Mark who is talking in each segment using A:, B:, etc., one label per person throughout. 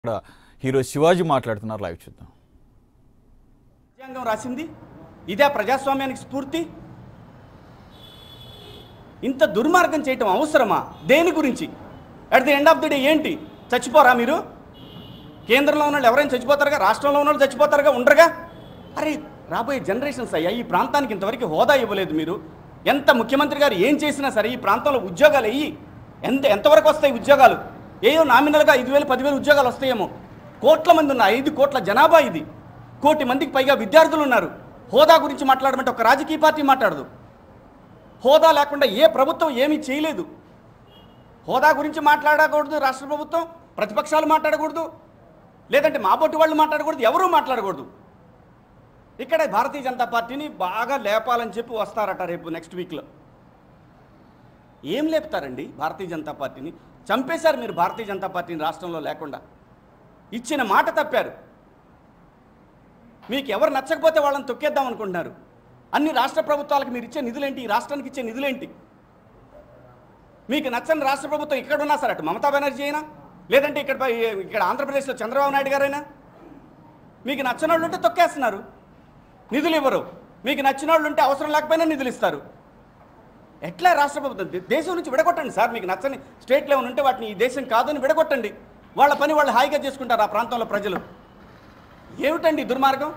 A: ఇక్కడ హీరో శివాజీ మాట్లాడుతున్నారు లైవ్ చూద్దాం
B: రాజ్యాంగం రాసింది ఇదే ప్రజాస్వామ్యానికి స్ఫూర్తి ఇంత దుర్మార్గం చేయటం అవసరమా దేని గురించి at the end of the day ఏంటి చచ్చిపోరా మీరు కేంద్రంలో ఉన్న వాళ్ళు ఎవరైనా చచ్చిపోతారుగా రాష్ట్రంలో ఉన్న వాళ్ళు చచ్చిపోతారుగా ఉండరుగా అరే రాబోయే జనరేషన్స్ అయ్యా ఈ ప్రాంతానికి ఇంతవరకు హోదా ఇవ్వలేదు మీరు ఎంత ముఖ్యమంత్రి గారు ఏం చేసినా సరే ఈ ప్రాంతంలో ఉద్యోగాలు వెయ్యి ఎంత ఎంతవరకు వస్తాయి ఉద్యోగాలు ఏయో నామినల్గా ఐదు వేలు పదివేలు ఉద్యోగాలు వస్తాయేమో కోట్ల మంది ఉన్న ఐదు కోట్ల జనాభా ఇది కోటి మందికి పైగా విద్యార్థులు ఉన్నారు హోదా గురించి మాట్లాడమంటే ఒక రాజకీయ పార్టీ మాట్లాడదు హోదా లేకుండా ఏ ప్రభుత్వం ఏమీ చేయలేదు హోదా గురించి మాట్లాడకూడదు రాష్ట్ర ప్రభుత్వం ప్రతిపక్షాలు మాట్లాడకూడదు లేదంటే మా బొట్టు వాళ్ళు మాట్లాడకూడదు ఎవరూ మాట్లాడకూడదు ఇక్కడ భారతీయ జనతా పార్టీని బాగా లేపాలని చెప్పి వస్తారట రేపు నెక్స్ట్ వీక్లో ఏం లేపుతారండి భారతీయ జనతా పార్టీని చంపేశారు మీరు భారతీయ జనతా పార్టీని రాష్ట్రంలో లేకుండా ఇచ్చిన మాట తప్పారు మీకు ఎవరు నచ్చకపోతే వాళ్ళని తొక్కేద్దాం అనుకుంటున్నారు అన్ని రాష్ట్ర ప్రభుత్వాలకు మీరు ఇచ్చే నిధులేంటి ఈ రాష్ట్రానికి ఇచ్చే నిధులేంటి మీకు నచ్చని రాష్ట్ర ప్రభుత్వం ఇక్కడ ఉన్నా సరే అటు మమతా బెనర్జీ అయినా లేదంటే ఇక్కడ పై- ఇక్కడ ఆంధ్రప్రదేశ్లో చంద్రబాబు నాయుడు గారైనా మీకు నచ్చిన వాళ్ళు ఉంటే తొక్కేస్తున్నారు నిధులు ఇవ్వరు మీకు నచ్చిన వాళ్ళు ఉంటే అవసరం లేకపోయినా నిధులు ఇస్తారు ఎట్లా రాష్ట్ర ప్రభుత్వం దే- దేశం నుంచి విడగొట్టండి సార్ మీకు నచ్చని స్టేట్ లెవెల్ ఉంటే వాటిని ఈ దేశం కాదని విడగొట్టండి వాళ్ళ పని వాళ్ళు హాయిగా చేసుకుంటారు ఆ ప్రాంతంలో ప్రజలు ఏమిటండి ఈ దుర్మార్గం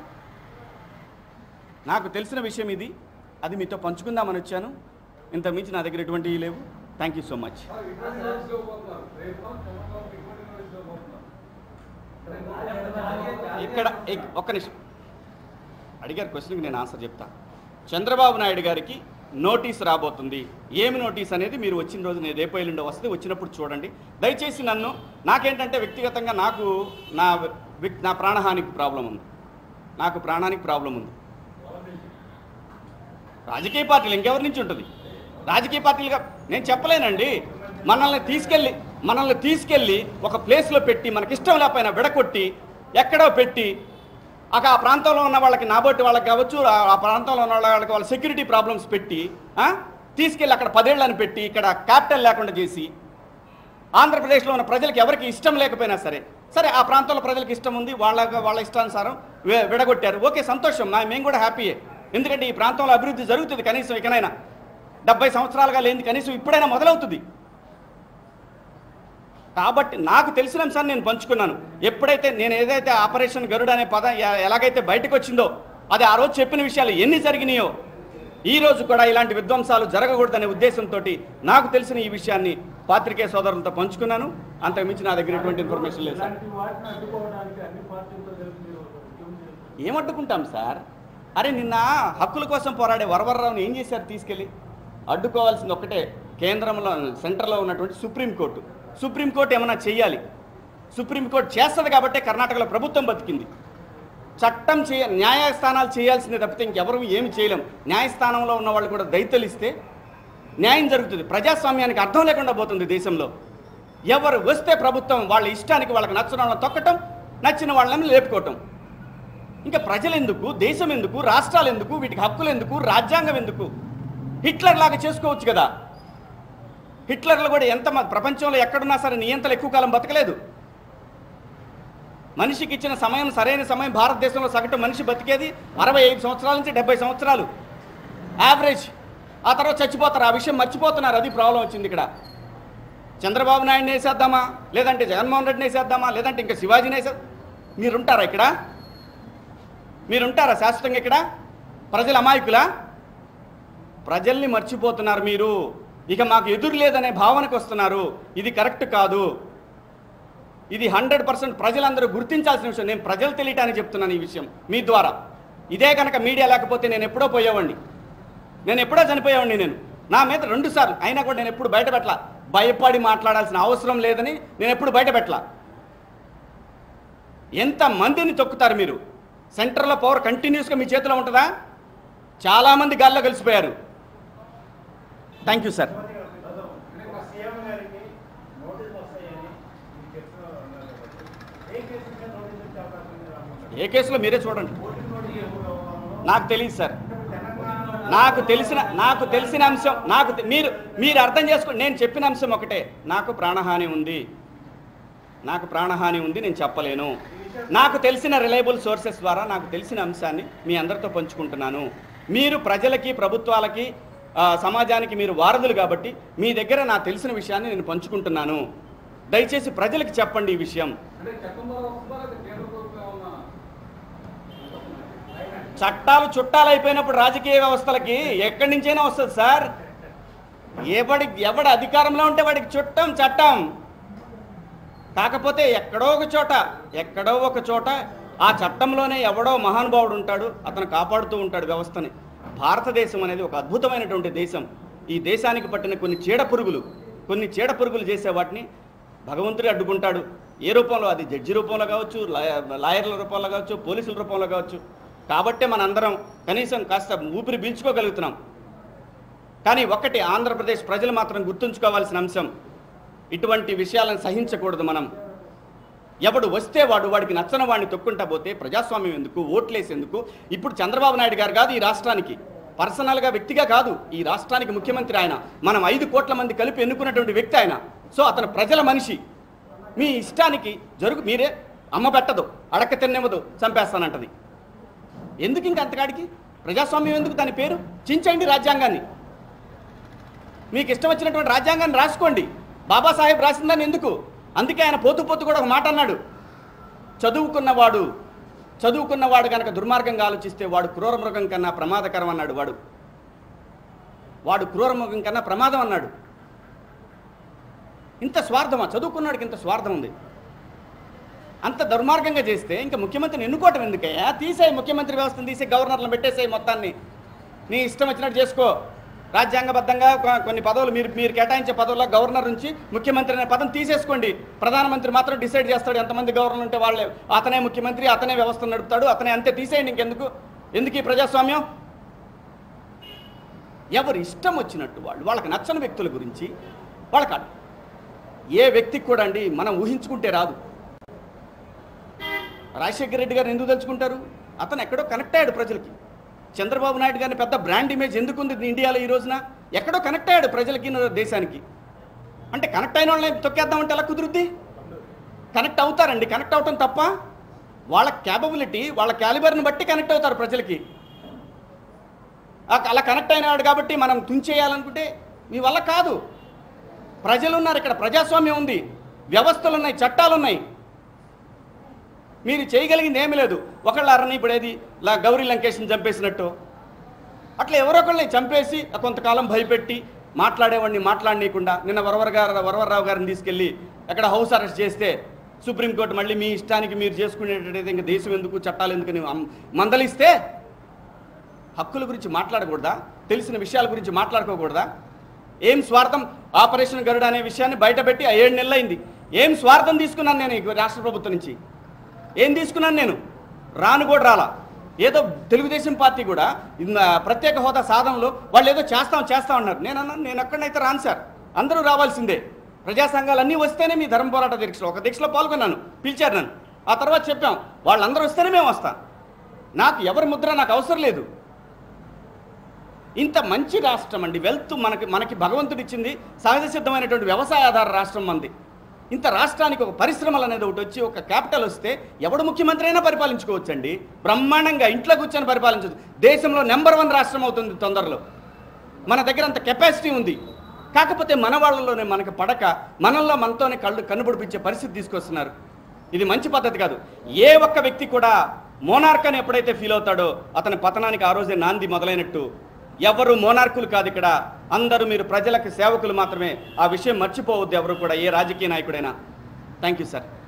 B: నాకు తెలిసిన విషయం ఇది అది మీతో పంచుకుందామని వచ్చాను ఇంత మించి నా దగ్గర ఎటువంటివి లేవు థ్యాంక్ యూ సో మచ్ ఇక్కడ ఇక్- ఒక్క నిమిషం అడిగారు క్వశ్చన్కి నేను ఆన్సర్ చెప్తా చంద్రబాబు నాయుడు గారికి నోటీస్ రాబోతుంది ఏమి నోటీస్ అనేది మీరు వచ్చిన రోజు నేను రేపు ఎల్లుండో వస్తే వచ్చినప్పుడు చూడండి దయచేసి నన్ను నాకేంటంటే వ్యక్తిగతంగా నాకు నా వ్యక్- నా ప్రాణహానికి ప్రాబ్లం ఉంది నాకు ప్రాణానికి ప్రాబ్లం ఉంది రాజకీయ పార్టీలు ఇంకెవరి నుంచి ఉంటుంది రాజకీయ పార్టీలుగా నేను చెప్పలేనండి మనల్ని తీసుకెళ్ళి మనల్ని తీసుకెళ్ళి ఒక ప్లేస్లో పెట్టి మనకిష్టం లేకపోయినా విడగొట్టి ఎక్కడో పెట్టి అక ఆ ప్రాంతంలో ఉన్న వాళ్ళకి నాబోటి వాళ్ళకి కావచ్చు ఆ ఆ ప్రాంతంలో ఉన్న వాళ్ళకి వాళ్ళ సెక్యూరిటీ ప్రాబ్లమ్స్ పెట్టి ఆ, తీసుకెళ్ళి అక్కడ పదేళ్లను పెట్టి ఇక్కడ క్యాపిటల్ లేకుండా చేసి ఆంధ్రప్రదేశ్లో ఉన్న ప్రజలకు ఎవరికి ఇష్టం లేకపోయినా సరే సరే ఆ ప్రాంతంలో ప్రజలకు ఇష్టం ఉంది వాళ్ళ వాళ్ళ ఇష్టానుసారం వి- విడగొట్టారు ఓకే సంతోషం మా మేము కూడా హ్యాపీయే ఎందుకంటే ఈ ప్రాంతంలో అభివృద్ధి జరుగుతుంది కనీసం ఇకనైనా డెబ్బై సంవత్సరాలుగా లేనిది కనీసం ఇప్పుడైనా మొదలవుతుంది కాబట్టి నాకు తెలిసిన అంశాన్ని నేను పంచుకున్నాను ఎప్పుడైతే నేను ఏదైతే ఆపరేషన్ గరుడ్ అనే పదం ఎ- ఎలాగైతే బయటకు వచ్చిందో అది ఆ రోజు చెప్పిన విషయాలు ఎన్ని జరిగినాయో ఈ రోజు కూడా ఇలాంటి విధ్వంసాలు జరగకూడదనే ఉద్దేశంతో నాకు తెలిసిన ఈ విషయాన్ని పాత్రికేయ సోదరులతో పంచుకున్నాను అంతకుమించి నా దగ్గర ఎటువంటి ఇన్ఫర్మేషన్ లేదు సార్
C: ఇలాంటి వాటిని అడ్డుకోవడానికి అన్ని పార్టీలతో కలిపి మీరు ఉద్యమం చేస్తున్నారు.
B: ఏమడ్డుకుంటాం సార్ అరే నిన్న హక్కుల కోసం పోరాడే వరవరరావుని ఏం చేశారు తీసుకెళ్ళి అడ్డుకోవాల్సింది ఒక్కటే కేంద్రంలో సెంటర్లో ఉన్నటువంటి సుప్రీంకోర్టు సుప్రీంకోర్టు ఏమైనా చెయ్యాలి సుప్రీంకోర్టు చేస్తుంది కాబట్టే కర్ణాటకలో ప్రభుత్వం బతికింది చట్టం చేయ న్యాయస్థానాలు చేయాల్సిందే తప్పితే ఇంకెవరు ఏమి చేయలేం న్యాయస్థానంలో ఉన్న వాళ్ళు కూడా దయతలిస్తే న్యాయం జరుగుతుంది ప్రజాస్వామ్యానికి అర్థం లేకుండా పోతుంది దేశంలో ఎవరు వస్తే ప్రభుత్వం వాళ్ళ ఇష్టానికి వాళ్ళకి నచ్చిన వాళ్ళని తొక్కటం నచ్చిన వాళ్ళని లేపుకోవటం ఇంకా ప్రజలు ఎందుకు దేశం ఎందుకు రాష్ట్రాలు ఎందుకు వీటికి హక్కులు ఎందుకు రాజ్యాంగం ఎందుకు హిట్లర్ లాగా చేసుకోవచ్చు కదా హిట్లర్లు కూడా ఎంత మ- ప్రపంచంలో ఎక్కడున్నా సరే నియంతలు ఎక్కువ కాలం బతకలేదు మనిషికి ఇచ్చిన సమయం సరైన సమయం భారతదేశంలో సగటు మనిషి బతికేది అరవై ఐదు సంవత్సరాల నుంచి డెబ్బై సంవత్సరాలు యావరేజ్ ఆ తర్వాత చచ్చిపోతారు ఆ విషయం మర్చిపోతున్నారు అది ప్రాబ్లం వచ్చింది ఇక్కడ చంద్రబాబు నాయుడిని వేసేద్దామా లేదంటే జగన్మోహన్ రెడ్డిని వేసేద్దామా లేదంటే ఇంకా శివాజీని వేసే మీరుంటారా ఇక్కడ మీరుంటారా శాశ్వతంగా ఇక్కడ ప్రజల అమాయకులా ప్రజల్ని మర్చిపోతున్నారు మీరు ఇక మాకు ఎదురు లేదనే భావనకు వస్తున్నారు ఇది కరెక్ట్ కాదు ఇది హండ్రెడ్ పర్సెంట్ ప్రజలందరూ గుర్తించాల్సిన విషయం నేను ప్రజలు తెలియటానికి చెప్తున్నాను ఈ విషయం మీ ద్వారా ఇదే కనుక మీడియా లేకపోతే నేను ఎప్పుడో పోయేవాడిని నేను ఎప్పుడో చనిపోయేవాడిని నేను నా మీద రెండు సార్లు అయినా కూడా నేను ఎప్పుడు బయట పెట్టలా భయపడి మాట్లాడాల్సిన అవసరం లేదని నేను ఎప్పుడు బయట పెట్టలా ఎంత మందిని తొక్కుతారు మీరు సెంటర్లో పవర్ కంటిన్యూస్గా మీ చేతిలో ఉంటుందా చాలామంది గాల్లో కలిసిపోయారు థ్యాంక్ యూ సార్
C: సీఎం గారికి నోటీసులు వస్తాయని మీకు చెప్తున్నా ఉన్నారు కాబట్టి ఏ కేసు మీద నోటీస్ వచ్చే అవకాశం ఉంది రామోహన్?
B: ఏ కేసులో మీరే చూడండి
C: ఓటు నోటీస్ ఎవరు అవ్వాలో
B: నాకు తెలియదు సార్
C: తెలంగాణలో
B: నాకు తెలిసిన నాకు తెలిసిన అంశం నాకు తె- మీరు మీరు అర్థం చేసుకోండి నేను చెప్పిన అంశం ఒకటే నాకు ప్రాణహాని ఉంది నాకు ప్రాణహాని ఉంది నేను చెప్పలేను నాకు తెలిసిన రిలయబుల్ సోర్సెస్ ద్వారా నాకు తెలిసిన అంశాన్ని మీ అందరితో పంచుకుంటున్నాను మీరు ప్రజలకి ప్రభుత్వాలకి ఆ, సమాజానికి మీరు వారధులు కాబట్టి మీ దగ్గర నాకు తెలిసిన విషయాన్ని నేను పంచుకుంటున్నాను దయచేసి ప్రజలకు చెప్పండి ఈ విషయం చట్టాలు చుట్టాలు అయిపోయినప్పుడు రాజకీయ వ్యవస్థలకి ఎక్కడి నుంచైనా వస్తుంది సార్ ఎవడి ఎవడి అధికారంలో ఉంటే వాడికి చుట్టం చట్టం కాకపోతే ఎక్కడో ఒక చోట ఎక్కడో ఒక చోట ఆ చట్టంలోనే ఎవడో మహానుభావుడు ఉంటాడు అతను కాపాడుతూ ఉంటాడు వ్యవస్థని భారతదేశం అనేది ఒక అద్భుతమైనటువంటి దేశం ఈ దేశానికి పట్టిన కొన్ని చీడ పురుగులు కొన్ని చీడ పురుగులు చేసే వాటిని భగవంతుడే అడ్డుకుంటాడు ఏ రూపంలో అది జడ్జి రూపంలో కావచ్చు లాయ- లాయర్ల రూపంలో కావచ్చు పోలీసుల రూపంలో కావచ్చు కాబట్టే మనందరం కనీసం కాస్త ఊపిరి పీల్చుకోగలుగుతున్నాం కానీ ఒక్కటి ఆంధ్రప్రదేశ్ ప్రజలు మాత్రం గుర్తుంచుకోవాల్సిన అంశం ఇటువంటి విషయాలను సహించకూడదు మనం ఎవడు వస్తే వాడు వాడికి నచ్చన వాడిని తొక్కుంటా పోతే ప్రజాస్వామ్యం ఎందుకు ఓట్లేసేందుకు ఇప్పుడు చంద్రబాబు నాయుడు గారు కాదు ఈ రాష్ట్రానికి పర్సనల్గా వ్యక్తిగా కాదు ఈ రాష్ట్రానికి ముఖ్యమంత్రి ఆయన మనం ఐదు కోట్ల మంది కలిపి ఎన్నుకున్నటువంటి వ్యక్తి ఆయన సో అతను ప్రజల మనిషి మీ ఇష్టానికి జరుగు మీరే అమ్మ పెట్టదు అడక్క తిన్నెవదు చంపేస్తానంటది ఎందుకు ఇంక అంతకాడికి ప్రజాస్వామ్యం ఎందుకు దాని పేరు చించండి రాజ్యాంగాన్ని మీకు ఇష్టం వచ్చినటువంటి రాజ్యాంగాన్ని రాసుకోండి బాబాసాహెబ్ రాసిందని ఎందుకు అందుకే ఆయన పోతూ పోతూ కూడా ఒక మాట అన్నాడు చదువుకున్నవాడు చదువుకున్నవాడు కనుక దుర్మార్గంగా ఆలోచిస్తే వాడు క్రూర మృగం కన్నా ప్రమాదకరం అన్నాడు వాడు వాడు క్రూర మృగం కన్నా ప్రమాదం అన్నాడు ఇంత స్వార్థమా చదువుకున్నాడికి ఇంత స్వార్థం ఉంది అంత దుర్మార్గంగా చేస్తే ఇంకా ముఖ్యమంత్రిని ఎన్నుకోవటం ఎందుకయ్యా తీసేయి ముఖ్యమంత్రి వ్యవస్థను తీసి గవర్నర్లను పెట్టేసేయి మొత్తాన్ని నీ ఇష్టం వచ్చినట్టు చేసుకో రాజ్యాంగబద్ధంగా కొ- కొన్ని పదవులు మీరు మీరు కేటాయించే పదవుల్లో గవర్నర్ నుంచి ముఖ్యమంత్రి అనే పదం తీసేసుకోండి ప్రధానమంత్రి మాత్రం డిసైడ్ చేస్తాడు ఎంతమంది గవర్నర్ ఉంటే వాళ్ళే అతనే ముఖ్యమంత్రి అతనే వ్యవస్థ నడుపుతాడు అతనే అంతే తీసేయండి ఇంకెందుకు ఎందుకు ఈ ప్రజాస్వామ్యం ఎవరు ఇష్టం వచ్చినట్టు వాళ్ళు వాళ్ళకి నచ్చని వ్యక్తుల గురించి వాళ్ళకి అడ్- ఏ వ్యక్తికి కూడా అండి మనం ఊహించుకుంటే రాదు రాజశేఖర రెడ్డి గారిని ఎందుకు తలుచుకుంటారు అతను ఎక్కడో కనెక్ట్ అయ్యాడు ప్రజలకి చంద్రబాబు నాయుడు గారిని పెద్ద బ్రాండ్ ఇమేజ్ ఎందుకు ఉంది ఇండియాలో ఈ రోజున ఎక్కడో కనెక్ట్ అయ్యాడు ప్రజలకి న- దేశానికి అంటే కనెక్ట్ అయిన వాళ్ళని తొక్కేద్దామంటే ఎలా కుదురుద్ది కనెక్ట్ అవుతారండి కనెక్ట్ అవటం తప్ప వాళ్ళ క్యాపబిలిటీ వాళ్ళ క్యాలిబర్ని బట్టి కనెక్ట్ అవుతారు ప్రజలకి ఆ- అలా కనెక్ట్ అయినాడు కాబట్టి మనం తుంచేయాలనుకుంటే మీ వల్ల కాదు ప్రజలు ఉన్నారు ఇక్కడ ప్రజాస్వామ్యం ఉంది వ్యవస్థలు ఉన్నాయి చట్టాలు ఉన్నాయి మీరు చేయగలిగింది ఏమీ లేదు ఒకళ్ళ అరని ఇప్పుడు ఏది లా గౌరీ లంకేష్ని చంపేసినట్టు అట్లా ఎవరో ఒకళ్ళని చంపేసి ఆ కొంతకాలం భయపెట్టి మాట్లాడేవాడిని మాట్లాడనీయకుండా నిన్న వరవర గారు వరవరరావు గారిని తీసుకెళ్ళి అక్కడ హౌస్ అరెస్ట్ చేస్తే సుప్రీంకోర్టు మళ్ళీ మీ ఇష్టానికి మీరు చేసుకునేటట్టయితే ఇంకా దేశం ఎందుకు చట్టాలు ఎందుకు అని అమ్- మందలిస్తే హక్కుల గురించి మాట్లాడకూడదా తెలిసిన విషయాల గురించి మాట్లాడుకోకూడదా ఏం స్వార్థం ఆపరేషన్ గరుడ అనే విషయాన్ని బయటపెట్టి ఆ ఏడు నెలలైంది ఏం స్వార్థం తీసుకున్నాను నేను ఈ రాష్ట్ర ప్రభుత్వం నుంచి ఏం తీసుకున్నాను నేను రాను కూడా రాలా ఏదో తెలుగుదేశం పార్టీ కూడా ఇన్న ప్రత్యేక హోదా సాధనలో వాళ్ళు ఏదో చేస్తాం చేస్తాం అన్నారు నేను అన్నాను నేను ఎక్కడైతే రాను సార్ అందరూ రావాల్సిందే ప్రజా సంఘాలు అన్నీ వస్తేనే మీ ధర్మ పోరాట దీక్షలో ఒక దీక్షలో పాల్గొన్నాను పిలిచారు నన్ను ఆ తర్వాత చెప్పాం వాళ్ళందరూ వస్తేనే మేము వస్తాం నాకు ఎవరి ముద్ర నాకు అవసరం లేదు ఇంత మంచి రాష్ట్రం అండి వెల్త్ మనకి మనకి భగవంతుడు ఇచ్చింది సహజ సిద్ధమైనటువంటి వ్యవసాయ ఆధార రాష్ట్రం మంది ఇంత రాష్ట్రానికి ఒక పరిశ్రమలు అనేది ఒకటి వచ్చి ఒక క్యాపిటల్ వస్తే ఎవడు ముఖ్యమంత్రి అయినా పరిపాలించుకోవచ్చండి బ్రహ్మాండంగా ఇంట్లో కూర్చొని పరిపాలించదు దేశంలో నెంబర్ వన్ రాష్ట్రం అవుతుంది తొందరలో మన దగ్గర అంత కెపాసిటీ ఉంది కాకపోతే మన వాళ్ళలోనే మనకి పడక మనల్లో మనతోనే కళ్ళు కన్నుబడిపించే పరిస్థితి తీసుకొస్తున్నారు ఇది మంచి పద్ధతి కాదు ఏ ఒక్క వ్యక్తి కూడా మోనార్క్ అని ఎప్పుడైతే ఫీల్ అవుతాడో అతని పతనానికి ఆ రోజే నాంది మొదలైనట్టు ఎవరు మోనార్కులు కాదు ఇక్కడ అందరూ మీరు ప్రజలకు సేవకులు మాత్రమే ఆ విషయం మర్చిపోవద్దు ఎవరు కూడా ఏ రాజకీయ నాయకుడైనా థ్యాంక్ యూ సార్